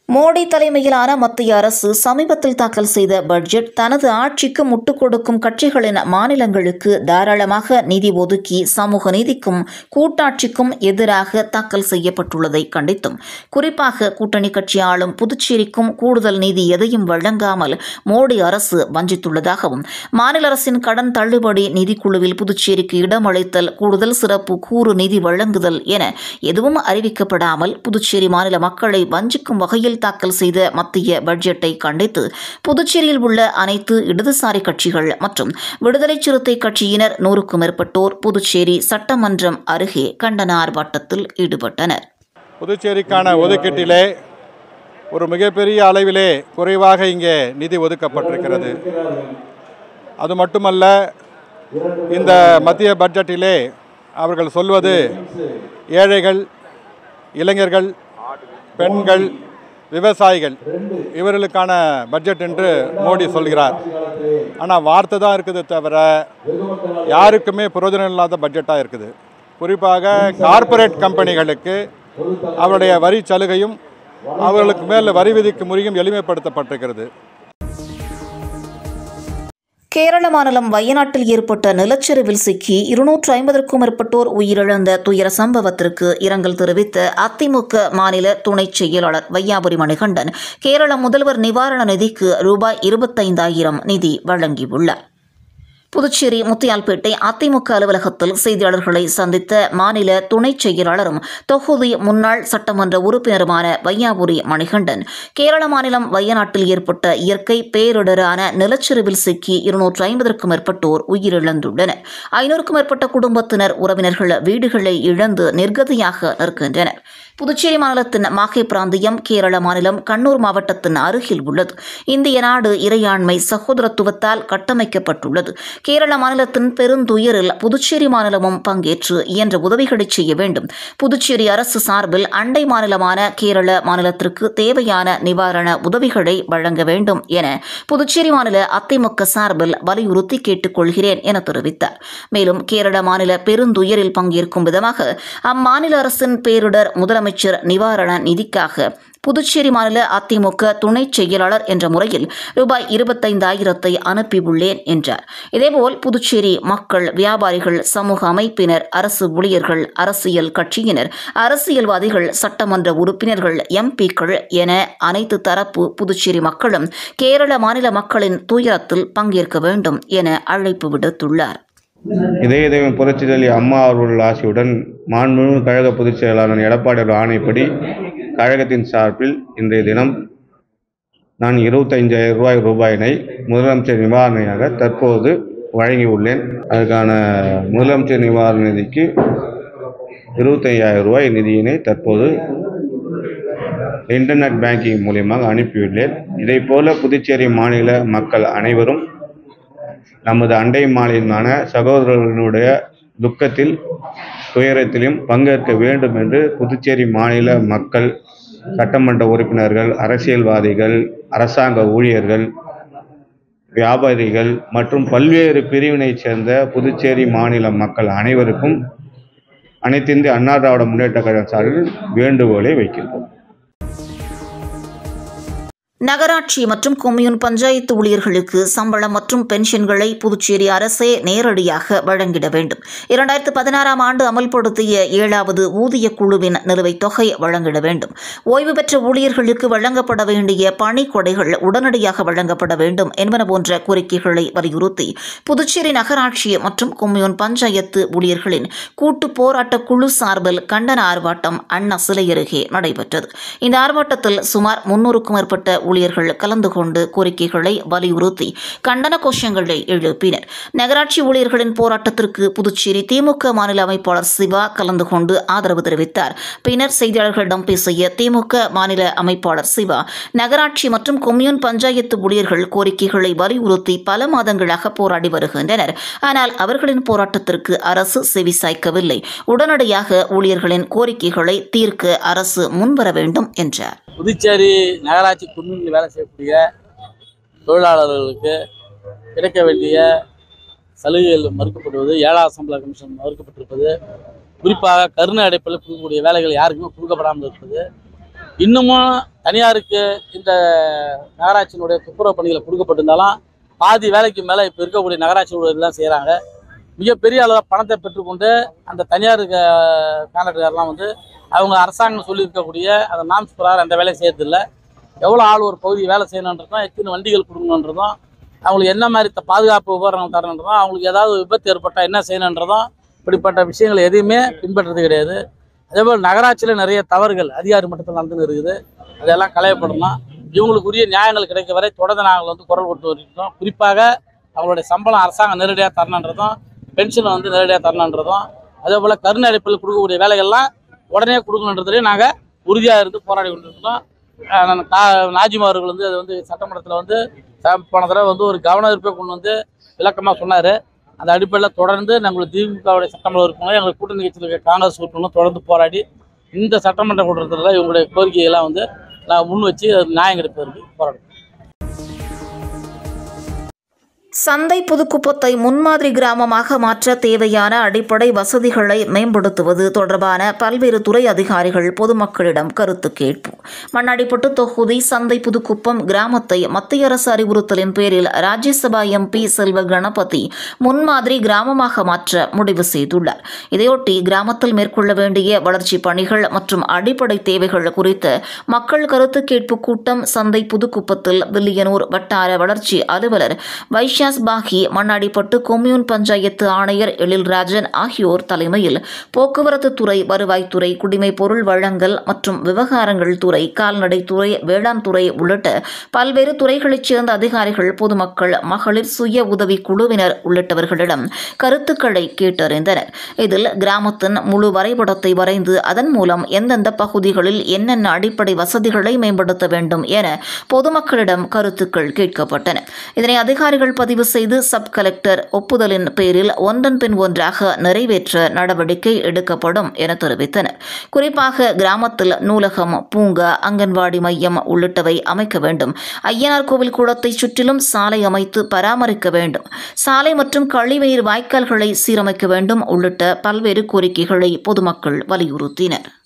மோடி தலைமையிலான மத்திய அரசு சமீபத்தில் தாக்கல் செய்த பட்ஜெட் தனது ஆட்சிக்கு முட்டுக் கொடுக்கும் கட்சிகளின் மாநிலங்களுக்கு தாராளமாக நிதி ஒதுக்கி சமூக நீதிக்கும் கூட்டாட்சிக்கும் எதிராக தாக்கல் செய்யப்பட்டுள்ளதை கண்டித்தும் குறிப்பாக கூட்டணி கட்சி ஆளும் புதுச்சேரிக்கும் கூடுதல் நிதி எதையும் வழங்காமல் மோடி அரசு வஞ்சித்துள்ளதாகவும் மாநில அரசின் கடன் தள்ளுபடி நிதிக்குழுவில் புதுச்சேரிக்கு இடமளித்தல் கூடுதல் சிறப்பு கூறு நிதி வழங்குதல் என எதுவும் அறிவிக்கப்படாமல் புதுச்சேரி மாநில மக்களை வஞ்சிக்கும் வகையில் தாக்கல் செய்த மத்திய பட்ஜெட்டை கண்டித்து புதுச்சேரியில் உள்ள அனைத்து இடதுசாரி கட்சிகள் மற்றும் விடுதலை சிறுத்தை கட்சியினர் நூறுக்கும் மேற்பட்டோர் புதுச்சேரி சட்டமன்றம் அருகே கண்டன ஆர்ப்பாட்டத்தில் ஈடுபட்டனர் புதுச்சேரிக்கான ஒதுக்கீட்டிலே ஒரு மிகப்பெரிய அளவிலே குறைவாக இங்கே நிதி ஒதுக்கப்பட்டிருக்கிறது அது மட்டுமல்ல இந்த மத்திய பட்ஜெட்டிலே அவர்கள் சொல்வது ஏழைகள் இளைஞர்கள் பெண்கள் விவசாயிகள் இவர்களுக்கான பட்ஜெட் என்று மோடி சொல்கிறார் ஆனால் வார்த்தை தான் இருக்குது தவிர யாருக்குமே பிரயோஜனம் இல்லாத பட்ஜெட்டாக இருக்குது குறிப்பாக கார்ப்பரேட் கம்பெனிகளுக்கு அவருடைய வரி சலுகையும் அவர்களுக்கு மேல் வரி விதிக்கும் முறையும் எளிமைப்படுத்தப்பட்டிருக்கிறது கேரள மாநிலம் வயநாட்டில் ஏற்பட்ட நிலச்சரிவில் சிக்கி இருநூற்று ஐம்பதற்கும் மேற்பட்டோர் உயிரிழந்த துயர சம்பவத்திற்கு இரங்கல் தெரிவித்த அதிமுக மாநில துணைச் செயலாளர் வையாபுரி மணிகண்டன் கேரள முதல்வர் நிவாரண நிதிக்கு ரூபாய் இருபத்தைந்தாயிரம் நிதி வழங்கியுள்ளார் புதுச்சேரி முத்தியால்பேட்டை அதிமுக அலுவலகத்தில் செய்தியாளர்களை சந்தித்த மாநில துணைச் செயலாளரும் தொகுதி முன்னாள் சட்டமன்ற உறுப்பினருமான வையாபுரி மணிகண்டன் கேரள மாநிலம் வயநாட்டில் ஏற்பட்ட இயற்கை பேரிடரான நிலச்சரிவில் சிக்கி இருநூற்று ஐம்பதற்கும் மேற்பட்டோர் உயிரிழந்துள்ளனர் ஐநூறுக்கும் மேற்பட்ட குடும்பத்தினர் உறவினர்கள் வீடுகளை இழந்து நிர்கதியாக நிற்கின்றனர் புதுச்சேரி மாநிலத்தின் மாஹே பிராந்தியம் கேரள மாநிலம் கண்ணூர் மாவட்டத்தின் அருகில் உள்ளது இந்திய நாடு இறையாண்மை சகோதரத்துவத்தால் கட்டமைக்கப்பட்டுள்ளது கேரள மாநிலத்தின் பெருந்துயரில் புதுச்சேரி மாநிலமும் பங்கேற்று இயன்ற உதவிகளை செய்ய வேண்டும் புதுச்சேரி அரசு சார்பில் அண்டை மாநிலமான கேரள மாநிலத்திற்கு தேவையான நிவாரண உதவிகளை வழங்க வேண்டும் என புதுச்சேரி மாநில அதிமுக சார்பில் வலியுறுத்தி கேட்டுக்கொள்கிறேன் என தெரிவித்தார் மேலும் கேரள மாநில பெருந்துயரில் பங்கேற்கும் விதமாக அம்மாநில அரசின் பேரிடர் முதலமைச்சர் நிவாரண நிதிக்காக புதுச்சேரி மாநில அதிமுக துணை செயலாளர் என்ற முறையில் ரூபாய் இருபத்தைந்தாயிரத்தை அனுப்பியுள்ளேன் என்றார் இதேபோல் புதுச்சேரி மக்கள் வியாபாரிகள் சமூக அமைப்பினர் அரசு ஊழியர்கள் அரசியல் கட்சியினர் அரசியல்வாதிகள் சட்டமன்ற உறுப்பினர்கள் எம்பிக்கள் என அனைத்து தரப்பு புதுச்சேரி மக்களும் கேரள மாநில மக்களின் துயரத்தில் பங்கேற்க வேண்டும் என அழைப்பு விடுத்துள்ளார் இதய தெய்வம் புரட்சிதலி அம்மா அவர்கள் ஆசியுடன் மாண்புமிகு கழக பொதுச் செயலாளர் எடப்பாடி அவர்கள் ஆணைப்படி கழகத்தின் சார்பில் இன்றைய தினம் நான் இருபத்தைந்தாயிரம் ரூபாய் ரூபாயினை முதலமைச்சர் நிவாரணையாக தற்போது வழங்கியுள்ளேன் அதுக்கான முதலமைச்சர் நிவாரண நிதிக்கு இருபத்தையாயிரம் ரூபாய் நிதியினை தற்போது இன்டர்நெட் பேங்கிங் மூலியமாக அனுப்பியுள்ளேன் இதைப்போல புதுச்சேரி மாநில மக்கள் அனைவரும் நமது அண்டை மாநிலமான சகோதரர்களுடைய துக்கத்தில் துயரத்திலும் பங்கேற்க வேண்டும் என்று புதுச்சேரி மாநில மக்கள் சட்டமன்ற உறுப்பினர்கள் அரசியல்வாதிகள் அரசாங்க ஊழியர்கள் வியாபாரிகள் மற்றும் பல்வேறு பிரிவினைச் சேர்ந்த புதுச்சேரி மாநில மக்கள் அனைவருக்கும் அனைத்திந்திய அண்ணா திராவிட முன்னேற்ற கழகம் சார்பில் வேண்டுகோளை வைக்கின்றோம் நகராட்சி மற்றும் கொம்யூன் பஞ்சாயத்து ஊழியர்களுக்கு சம்பளம் மற்றும் பென்ஷன்களை புதுச்சேரி அரசே நேரடியாக வழங்கிட வேண்டும் இரண்டாயிரத்து பதினாறாம் ஆண்டு அமல்படுத்திய ஏழாவது ஊதிய குழுவின் நிலுவைத் தொகை வழங்கிட வேண்டும் ஓய்வு பெற்ற ஊழியர்களுக்கு வழங்கப்பட வேண்டிய பணிக்கொடைகள் உடனடியாக வழங்கப்பட வேண்டும் என்பன போன்ற கோரிக்கைகளை வலியுறுத்தி புதுச்சேரி நகராட்சி மற்றும் கொம்யூன் பஞ்சாயத்து ஊழியர்களின் கூட்டு போராட்ட குழு சார்பில் கண்டன ஆர்ப்பாட்டம் அண்ணா சிலை அருகே நடைபெற்றது இந்த ஆர்ப்பாட்டத்தில் சுமார் முன்னூறுக்கும் மேற்பட்ட ஊழியர்கள் கலந்து கொண்டு கோரிக்கைகளை வலியுறுத்தி கண்டன கோஷங்களை எழுப்பினர் நகராட்சி ஊழியர்களின் போராட்டத்திற்கு புதுச்சேரி திமுக மாநில அமைப்பாளர் சிவா கலந்து கொண்டு ஆதரவு தெரிவித்தார் பின்னர் செய்தியாளர்களிடம் பேசிய திமுக மாநில அமைப்பாளர் சிவா நகராட்சி மற்றும் கொம்யூன் பஞ்சாயத்து ஊழியர்கள் கோரிக்கைகளை வலியுறுத்தி பல மாதங்களாக போராடி வருகின்றனர் ஆனால் அவர்களின் போராட்டத்திற்கு அரசு செவி சாய்க்கவில்லை உடனடியாக ஊழியர்களின் கோரிக்கைகளை தீர்க்க அரசு முன்வர வேண்டும் என்றார் புதுச்சேரி நகராட்சி குழுவில் வேலை செய்யக்கூடிய தொழிலாளர்களுக்கு கிடைக்க வேண்டிய சலுகைகள் மறுக்கப்படுவது ஏழாவது சம்பள கமிஷன் மறுக்கப்பட்டிருப்பது குறிப்பாக கருணை அடைப்பில் கொடுக்கக்கூடிய வேலைகள் யாருக்குமே கொடுக்கப்படாமல் இருப்பது இன்னமும் தனியாருக்கு இந்த நகராட்சியினுடைய துப்புரவு பணிகளை கொடுக்கப்பட்டிருந்தாலும் பாதி வேலைக்கு மேலே இப்போ இருக்கக்கூடிய நகராட்சி ஊழியர்கள் செய்கிறாங்க மிகப்பெரிய அளவில் பணத்தை பெற்றுக்கொண்டு அந்த தனியார் கான்ட்ராக்டர்லாம் வந்து அவங்க அரசாங்கம் சொல்லியிருக்கக்கூடிய அந்த நாம்ஸ் பிரகாரம் அந்த வேலையை செய்யறதில்ல எவ்வளோ ஆள் ஒரு பகுதி வேலை செய்யணுன்றதும் எத்தனை வண்டிகள் கொடுக்கணுன்றதும் அவங்களுக்கு என்ன மாதிரி த- பாதுகாப்பு உபகரணம் தரணுன்றதும் அவங்களுக்கு ஏதாவது விபத்து ஏற்பட்டால் என்ன செய்யணுன்றதும் இப்படிப்பட்ட விஷயங்கள் எதையுமே பின்பற்றுறது கிடையாது அதேபோல் நகராட்சியில் நிறைய தவறுகள் அதிகாரி மட்டத்தில் நடந்துன்னு இருக்குது அதெல்லாம் களையப்படணும் இவங்களுக்குரிய நியாயங்கள் கிடைக்க வரை தொடர்ந்து நாங்கள் வந்து குரல் கொடுத்து வருகிறோம் குறிப்பாக அவங்களுடைய சம்பளம் அரசாங்கம் நேரடியாக தரணுன்றதும் பென்ஷன் வந்து நேரடியாக தரணுன்றதும் அதே போல் கருணை அடிப்பில் கொடுக்கக்கூடிய வேலைகள்லாம் உடனே கொடுக்கணுன்றதுலேயும் நாங்கள் உறுதியாக இருந்து போராடி கொண்டிருக்கிறோம் அஹ் நான் கா- நாஜிம் அவர்கள் வந்து அது வந்து சட்டமன்றத்தில் வந்து ச- போன தடவை வந்து ஒரு கவன ஈர்ப்பை கொண்டு வந்து விளக்கமாக சொன்னார் அந்த அடிப்படையில் தொடர்ந்து நாங்கள் திமுகவுடைய சட்டமன்ற உறுப்பினர்கள் எங்கள் கூட்டணி கட்சியில் இருக்க காங்கிரஸ் உறுப்பினர்களும் தொடர்ந்து போராடி இந்த சட்டமன்ற கூட்டத்தில் இவங்களுடைய கோரிக்கையெல்லாம் வந்து நான் முன் வச்சு அது நியாயம் கிடைப்பதற்கு போராடுவோம் சந்தை புதுக்குப்பத்தை முன்மாதிரி கிராமமாக மாற்ற தேவையான அடிப்படை வசதிகளை மேம்படுத்துவது தொடர்பான பல்வேறு துறை அதிகாரிகள் பொதுமக்களிடம் கருத்து கேட்பு மண்ணாடிப்பட்டு தொகுதி சந்தை புதுக்குப்பம் கிராமத்தை மத்திய அரசு அறிவுறுத்தலின் பேரில் ராஜ்யசபா எம்பி செல்வ கணபதி முன்மாதிரி கிராமமாக மாற்ற முடிவு செய்துள்ளார் இதையொட்டி கிராமத்தில் மேற்கொள்ள வேண்டிய வளர்ச்சி பணிகள் மற்றும் அடிப்படை தேவைகள் குறித்து மக்கள் கருத்து கேட்பு கூட்டம் சந்தை புதுக்குப்பத்தில் வில்லியனூர் வட்டார வளர்ச்சி அலுவலர் வைஷாஸ் பாகி மண்ணாடிப்பட்டு கொம்யூன் பஞ்சாயத்து ஆணையர் எழில்ராஜன் ஆகியோர் தலைமையில் போக்குவரத்து துறை வருவாய்த்துறை குடிமை பொருள் வழங்கல் மற்றும் விவகாரங்கள் துறை கால்நடை துறை வேளாண் துறை உள்ளிட்ட பல்வேறு துறைகளைச் சேர்ந்த அதிகாரிகள் பொதுமக்கள் மகளிர் சுய உதவி குழுவினர் உள்ளிட்டவர்களிடம் கருத்துக்களை கேட்டறிந்தனர் இதில் கிராமத்தின் முழு வரைபடத்தை வரைந்து அதன் மூலம் எந்தெந்த பகுதிகளில் என்னென்ன அடிப்படை வசதிகளை மேம்படுத்த வேண்டும் என பொதுமக்களிடம் கருத்துக்கள் கேட்கப்பட்டன இதனை அதிகாரிகள் பதிவு செய்து சப் கலெக்டர் ஒப்புதலின் பேரில் ஒன்றன் பின் ஒன்றாக நிறைவேற்ற நடவடிக்கை எடுக்கப்படும் என தெரிவித்தனர் குறிப்பாக கிராமத்தில் நூலகம் பூங்கா அங்கன்வாடி மையம் உள்ளிட்டவை அமைக்க வேண்டும் ஐயனார் கோவில் குளத்தை சுற்றிலும் சாலை அமைத்து பராமரிக்க வேண்டும் சாலை மற்றும் கழிவுநீர் வாய்க்கால்களை சீரமைக்க வேண்டும் உள்ளிட்ட பல்வேறு கோரிக்கைகளை பொதுமக்கள் வலியுறுத்தினர்